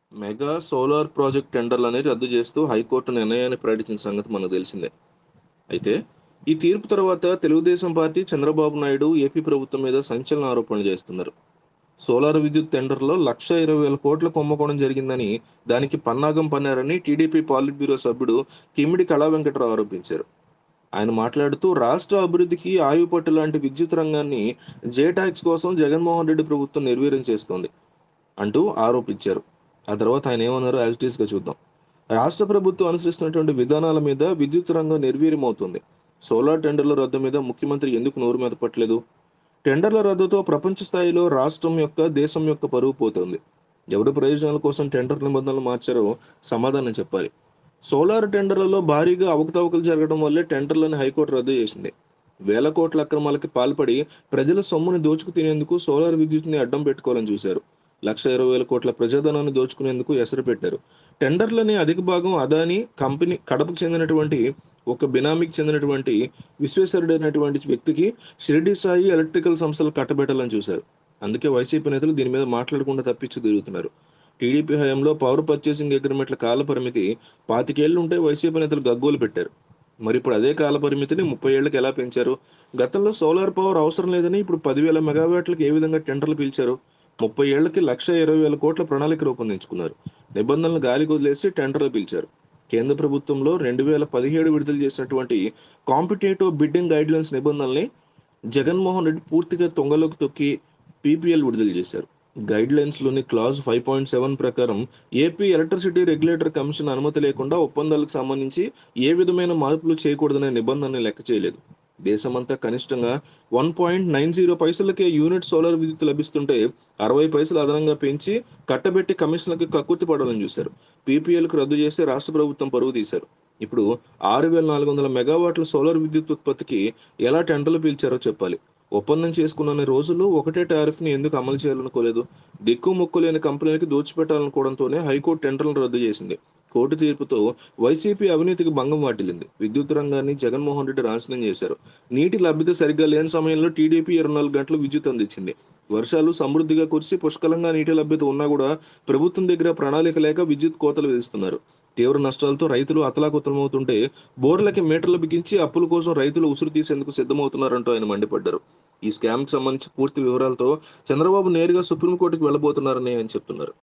mega solar project టెండర్లని రద్దు చేస్తూ high court నిర్ణయాన్ని ప్రకటించిన సంగతి మనకు తెలిసిందే అయితే ఈ తీర్పు తర్వాత తెలుగుదేశం పార్టీ చంద్రబాబు నాయుడు ఏపీ ప్రభుత్వం మీద సంచలన ఆరోపణలు చేస్తున్నారు సోలార్ విద్యుత్ టెండర్లో లక్ష ఇరవై వేల కోట్ల కుంభకోణం జరిగిందని దానికి పన్నాగం పన్నారని టీడీపీ పాలిట్ బ్యూరో సభ్యుడు కిమ్మిడి కళా వెంకటరావు ఆరోపించారు ఆయన మాట్లాడుతూ రాష్ట్ర అభివృద్ధికి ఆయుపట్టు లాంటి విద్యుత్ రంగాన్ని జే ట్యాక్స్ కోసం జగన్మోహన్ రెడ్డి ప్రభుత్వం నిర్వీర్యం చేస్తోంది అంటూ ఆరోపించారు ఆ తర్వాత ఆయన ఏమన్నారో యాజ్ ఇట్ ఈస్గా చూద్దాం రాష్ట్ర ప్రభుత్వం అనుసరిస్తున్నటువంటి విధానాల మీద విద్యుత్ రంగం నిర్వీర్యమవుతుంది సోలార్ టెండర్ల రద్దు మీద ముఖ్యమంత్రి ఎందుకు నోరు మీద పట్టలేదు టెండర్ల రద్దుతో ప్రపంచ స్థాయిలో రాష్ట్రం యొక్క దేశం యొక్క పరువు పోతుంది ఎవరి ప్రయోజనాల కోసం టెండర్ నిబంధనలు మార్చారో సమాధానం చెప్పాలి సోలార్ టెండర్లలో భారీగా అవకతవకలు జరగడం వల్లే టెండర్లను హైకోర్టు రద్దు చేసింది వేల కోట్ల అక్రమాలకి పాల్పడి ప్రజల సొమ్ముని దోచుకు తినేందుకు సోలార్ విద్యుత్ని అడ్డం పెట్టుకోవాలని చూశారు లక్ష ఇరవై వేల కోట్ల ప్రజాధనాన్ని దోచుకునేందుకు ఎసరు పెట్టారు టెండర్లని అధిక భాగం అదాని కంపెనీ కడపకు చెందినటువంటి ఒక బినామీకి చెందినటువంటి విశ్వేశ్వరుడైనటువంటి వ్యక్తికి షిరిడి సాయి ఎలక్ట్రికల్ సంస్థలు కట్టబెట్టాలని చూశారు అందుకే వైసీపీ నేతలు దీని మీద మాట్లాడకుండా తప్పించి తిరుగుతున్నారు టీడీపీ హయాంలో పవర్ పర్చేసింగ్ అగ్రిమెంట్ల కాల పరిమితి పాతికేళ్లు ఉంటే వైసీపీ నేతలు గగ్గోలు పెట్టారు మరి ఇప్పుడు అదే కాల పరిమితిని ముప్పై ఏళ్ళకి ఎలా పెంచారు గతంలో సోలార్ పవర్ అవసరం లేదని ఇప్పుడు పదివేల మెగావాట్లకు ఏ విధంగా టెండర్లు పిలిచారు ముప్పై ఏళ్లకి లక్ష ఇరవై వేల కోట్ల ప్రణాళిక రూపొందించుకున్నారు నిబంధనలు గాలికి వదిలేసి టెండర్లు పిలిచారు కేంద్ర ప్రభుత్వంలో రెండు వేల పదిహేడు విడుదల చేసినటువంటి కాంపిటేటివ్ బిడ్డింగ్ గైడ్లైన్స్ నిబంధనల్ని జగన్మోహన్ రెడ్డి పూర్తిగా తొంగలోకి తొక్కి పీపీఎల్ విడుదల చేశారు గైడ్ లైన్స్లోని క్లాజ్ ఫైవ్ పాయింట్ సెవెన్ ప్రకారం ఏపీ ఎలక్ట్రిసిటీ రెగ్యులేటర్ కమిషన్ అనుమతి లేకుండా ఒప్పందాలకు సంబంధించి ఏ విధమైన మార్పులు చేయకూడదనే నిబంధనని లెక్క చేయలేదు దేశమంతా కనిష్టంగా వన్ పాయింట్ నైన్ జీరో పైసలకే యూనిట్ సోలార్ విద్యుత్ లభిస్తుంటే అరవై పైసలు అదనంగా పెంచి కట్టబెట్టి కమిషన్లకు కక్కుర్తి పడాలని చూశారు పీపీఎల్కు రద్దు చేసి రాష్ట్ర ప్రభుత్వం పరువు తీశారు ఇప్పుడు ఆరు వేల నాలుగు వందల మెగావాట్ల సోలార్ విద్యుత్ ఉత్పత్తికి ఎలా టెండర్లు పీల్చారో చెప్పాలి ఒప్పందం చేసుకున్న రోజులు ఒకటే టారిఫ్ని ఎందుకు అమలు చేయాలనుకోలేదు దిక్కు ముక్కు లేని కంపెనీలకి దోచిపెట్టాలనుకోవడంతోనే హైకోర్టు టెండర్లను రద్దు చేసింది కోర్టు తీర్పుతో వైసీపీ అవినీతికి భంగం వాటిల్లింది విద్యుత్ రంగాన్ని జగన్మోహన్ రెడ్డి నాశనం చేశారు నీటి లభ్యత సరిగ్గా లేని సమయంలో టీడీపీ ఇరవై నాలుగు గంటలు విద్యుత్ అందించింది వర్షాలు సమృద్ధిగా కురిసి పుష్కలంగా నీటి లభ్యత ఉన్నా కూడా ప్రభుత్వం దగ్గర ప్రణాళిక లేక విద్యుత్ కోతలు విధిస్తున్నారు తీవ్ర నష్టాలతో రైతులు అతలాకుతలమవుతుంటే బోర్లకి మీటర్లు బిగించి అప్పుల కోసం రైతులు ఉసురు తీసేందుకు సిద్ధమవుతున్నారంటూ ఆయన మండిపడ్డారు ఈ స్కామ్ కి సంబంధించి పూర్తి వివరాలతో చంద్రబాబు నేరుగా సుప్రీంకోర్టుకు వెళ్ళబోతున్నారని ఆయన చెప్తున్నారు